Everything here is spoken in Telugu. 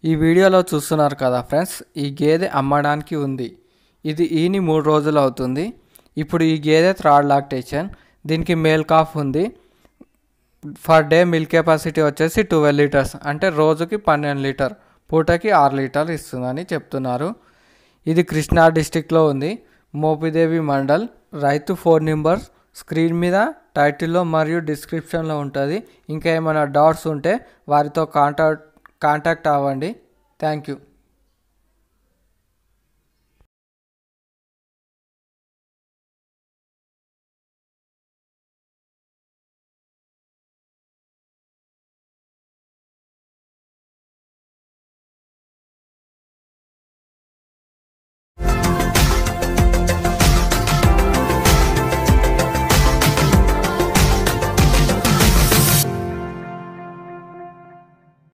ఈ వీడియోలో చూస్తున్నారు కదా ఫ్రెండ్స్ ఈ గేదె అమ్మడానికి ఉంది ఇది ఈని మూడు రోజులు అవుతుంది ఇప్పుడు ఈ గేదె థర్డ్ లాక్టేషన్ దీనికి మేల్ కాఫ్ ఉంది ఫర్ డే మిల్క్ కెపాసిటీ వచ్చేసి ట్వెల్వ్ లీటర్స్ అంటే రోజుకి పన్నెండు లీటర్ పూటకి ఆరు లీటర్ ఇస్తుందని చెప్తున్నారు ఇది కృష్ణా డిస్టిక్లో ఉంది మోపిదేవి మండల్ రైతు ఫోన్ నెంబర్ స్క్రీన్ మీద టైటిల్లో మరియు డిస్క్రిప్షన్లో ఉంటుంది ఇంకా ఏమైనా డౌట్స్ ఉంటే వారితో కాంటాక్ట్ కాంటాక్ట్ అవ్వండి థ్యాంక్ యూ